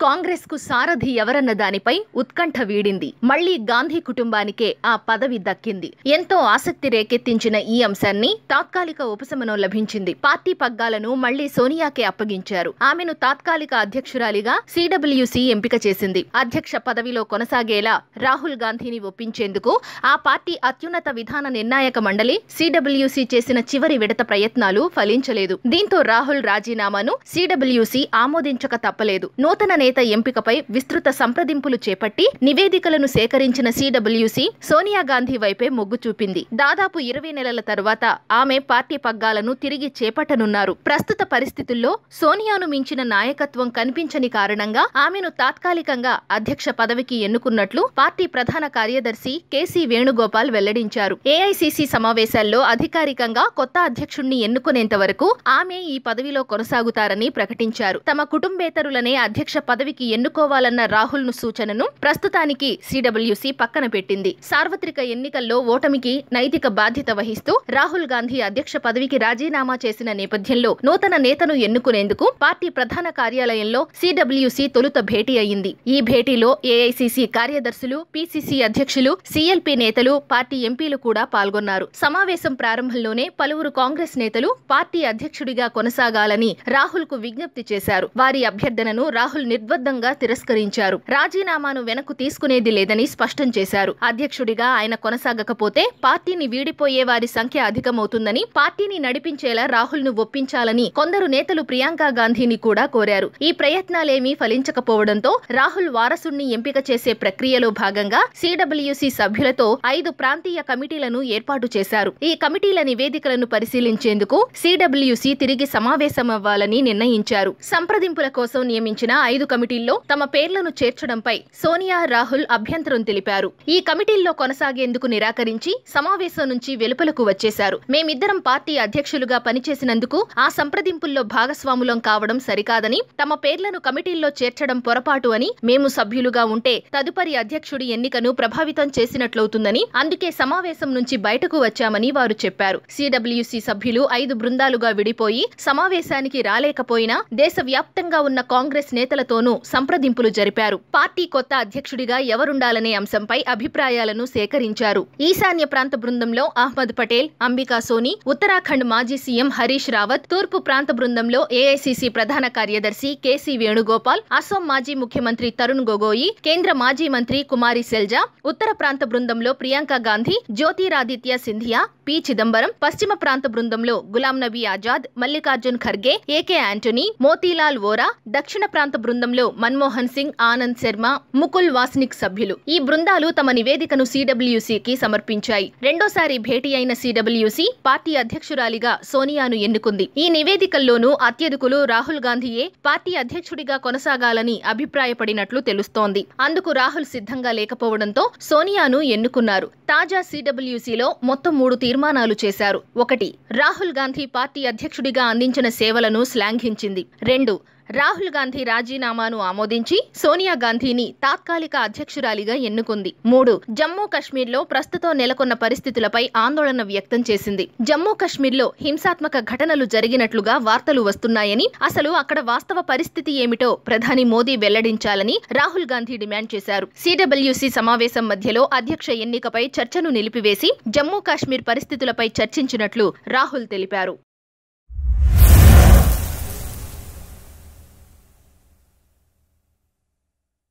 కాంగ్రెస్ కు సారథి ఎవరన్న దానిపై ఉత్కంఠ వీడింది మళ్లీ గాంధీ కుటుంబానికే ఆ పదవి దక్కింది ఎంతో ఆసక్తి రేకెత్తించిన ఈ అంశాన్ని తాత్కాలిక ఉపశమనం లభించింది పార్టీ పగ్గాలను మళ్లీ సోనియాకే అప్పగించారు ఆమెను తాత్కాలిక అధ్యక్షురాలిగా సిడబ్ల్యూసి ఎంపిక చేసింది అధ్యక్ష పదవిలో కొనసాగేలా రాహుల్ గాంధీని ఒప్పించేందుకు ఆ పార్టీ అత్యున్నత విధాన నిర్ణాయక మండలి సిడబ్ల్యూసి చేసిన చివరి విడత ప్రయత్నాలు ఫలించలేదు దీంతో రాహుల్ రాజీనామాను సిడబ్ల్యూసి ఆమోదించక తప్పలేదు నూతన నేత ఎంపికపై విస్తృత సంప్రదింపులు చేపట్టి నివేదికలను సేకరించిన సిడబ్ల్యూసి సోనియా గాంధీ వైపే మొగ్గు చూపింది దాదాపు ఇరవై నెలల తరువాత ఆమె పార్టీ పగ్గాలను తిరిగి చేపట్టనున్నారు ప్రస్తుత పరిస్థితుల్లో సోనియాను మించిన నాయకత్వం కనిపించని కారణంగా ఆమెను తాత్కాలికంగా అధ్యక్ష పదవికి ఎన్నుకున్నట్లు పార్టీ ప్రధాన కార్యదర్శి కేసీ వేణుగోపాల్ వెల్లడించారు ఏఐసిసి సమావేశాల్లో అధికారికంగా కొత్త అధ్యక్షుణ్ణి ఎన్నుకునేంత వరకు ఆమె ఈ పదవిలో కొనసాగుతారని ప్రకటించారు తమ కుటుంబేతరులనే అధ్యక్ష పదవికి ఎన్నుకోవాలన్న రాహుల్ ను సూచనను ప్రస్తుతానికి సిడబ్ల్యూసి పక్కన పెట్టింది సార్వత్రిక ఎన్నికల్లో ఓటమికి నైతిక బాధ్యత వహిస్తూ రాహుల్ గాంధీ అధ్యక్ష పదవికి రాజీనామా చేసిన నేపథ్యంలో నూతన నేతను ఎన్నుకునేందుకు పార్టీ ప్రధాన కార్యాలయంలో సిడబ్ల్యూసి తొలుత భేటీ అయింది ఈ భేటీలో ఏఐసిసి కార్యదర్శులు పిసిసి అధ్యక్షులు సిఎల్పి నేతలు పార్టీ ఎంపీలు కూడా పాల్గొన్నారు సమావేశం ప్రారంభంలోనే పలువురు కాంగ్రెస్ నేతలు పార్టీ అధ్యక్షుడిగా కొనసాగాలని రాహుల్ కు విజ్ఞప్తి చేశారు వారి అభ్యర్థనను రాహుల్ నిర్బద్ధంగా తిరస్కరించారు రాజీనామాను వెనక్కు తీసుకునేది లేదని స్పష్టం చేశారు అధ్యక్షుడిగా ఆయన కొనసాగకపోతే పార్టీని వీడిపోయే వారి సంఖ్య అధికమవుతుందని పార్టీని నడిపించేలా రాహుల్ ను ఒప్పించాలని కొందరు నేతలు ప్రియాంక గాంధీని కూడా కోరారు ఈ ప్రయత్నాలేమీ ఫలించకపోవడంతో రాహుల్ వారసుణ్ణి ఎంపిక చేసే ప్రక్రియలో భాగంగా సిడబ్ల్యూసి సభ్యులతో ఐదు ప్రాంతీయ కమిటీలను ఏర్పాటు చేశారు ఈ కమిటీల నివేదికలను పరిశీలించేందుకు సిడబ్ల్యూసి తిరిగి సమావేశమవ్వాలని నిర్ణయించారు సంప్రదింపుల కోసం నియమించిన ఐదు కమిటీల్లో తమ పేర్లను చేర్చడంపై సోనియా రాహుల్ అభ్యంతరం తెలిపారు ఈ కమిటీల్లో కొనసాగేందుకు నిరాకరించి సమావేశం నుంచి వెలుపలకు వచ్చేశారు మేమిద్దరం పార్టీ అధ్యక్షులుగా పనిచేసినందుకు ఆ సంప్రదింపుల్లో భాగస్వాములం కావడం సరికాదని తమ పేర్లను కమిటీల్లో చేర్చడం పొరపాటు అని మేము సభ్యులుగా ఉంటే తదుపరి అధ్యక్షుడి ఎన్నికను ప్రభావితం చేసినట్లవుతుందని అందుకే సమావేశం నుంచి బయటకు వచ్చామని వారు చెప్పారు సిడబ్ల్యూసి సభ్యులు ఐదు బృందాలుగా విడిపోయి సమావేశానికి రాలేకపోయినా దేశవ్యాప్తంగా ఉన్న కాంగ్రెస్ నేతలతోనూ సంప్రదింపులు జరిపారు పార్టీ కొత్త అధ్యక్షుడిగా ఎవరుండాలనే అంశంపై అభిప్రాయాలను సేకరించారు ఈశాన్య ప్రాంత బృందంలో అహ్మద్ పటేల్ అంబికా సోని ఉత్తరాఖండ్ మాజీ సీఎం హరీష్ రావత్ తూర్పు ప్రాంత బృందంలో ఏఐసిసి ప్రధాన కార్యదర్శి కేసీ వేణుగోపాల్ అసోం మాజీ ముఖ్యమంత్రి తరుణ్ గొగోయి కేంద్ర మాజీ మంత్రి కుమారి సెల్జా ఉత్తర ప్రాంత బృందంలో ప్రియాంక గాంధీ జ్యోతిరాదిత్య సింధియా పి చిదంబరం పశ్చిమ ప్రాంత బృందంలో గులాం నబీ ఆజాద్ మల్లికార్జున్ ఖర్గే ఏకే యాంటనీ మోతీలాల్ వోరా దక్షిణ ప్రాంత బృందంలో మన్మోహన్ సింగ్ ఆనంద్ శర్మ ముకుల్ వాస్నిక్ సభ్యులు ఈ బృందాలు తమ నివేదికను సిడబ్ల్యూసీకి సమర్పించాయి రెండోసారి భేటీ అయిన సిడబ్ల్యూసీ పార్టీ అధ్యక్షురాలిగా సోనియాను ఎన్నుకుంది ఈ నివేదికల్లోనూ అత్యధికులు రాహుల్ గాంధీయే పార్టీ అధ్యక్షుడిగా కొనసాగాలని అభిప్రాయపడినట్లు తెలుస్తోంది అందుకు రాహుల్ సిద్ధంగా లేకపోవడంతో సోనియాను ఎన్నుకున్నారు తాజా సిడబ్ల్యూసీలో మొత్తం మూడు తీర్మానాలు చేశారు ఒకటి రాహుల్ గాంధీ పార్టీ అధ్యక్షుడిగా అందించిన సేవలను శ్లాఘించింది రెండు రాహుల్ గాంధీ రాజీనామాను ఆమోదించి సోనియా గాంధీని తాత్కాలిక అధ్యక్షురాలిగా ఎన్నుకుంది మూడు జమ్మూ కశ్మీర్లో ప్రస్తుతం నెలకొన్న పరిస్థితులపై ఆందోళన వ్యక్తం చేసింది జమ్మూ కశ్మీర్లో హింసాత్మక ఘటనలు జరిగినట్లుగా వార్తలు వస్తున్నాయని అసలు అక్కడ వాస్తవ పరిస్థితి ఏమిటో ప్రధాని మోదీ వెల్లడించాలని రాహుల్ గాంధీ డిమాండ్ చేశారు సిడబ్ల్యూసీ సమావేశం మధ్యలో అధ్యక్ష ఎన్నికపై చర్చను నిలిపివేసి జమ్మూ కాశ్మీర్ పరిస్థితులపై చర్చించినట్లు రాహుల్ తెలిపారు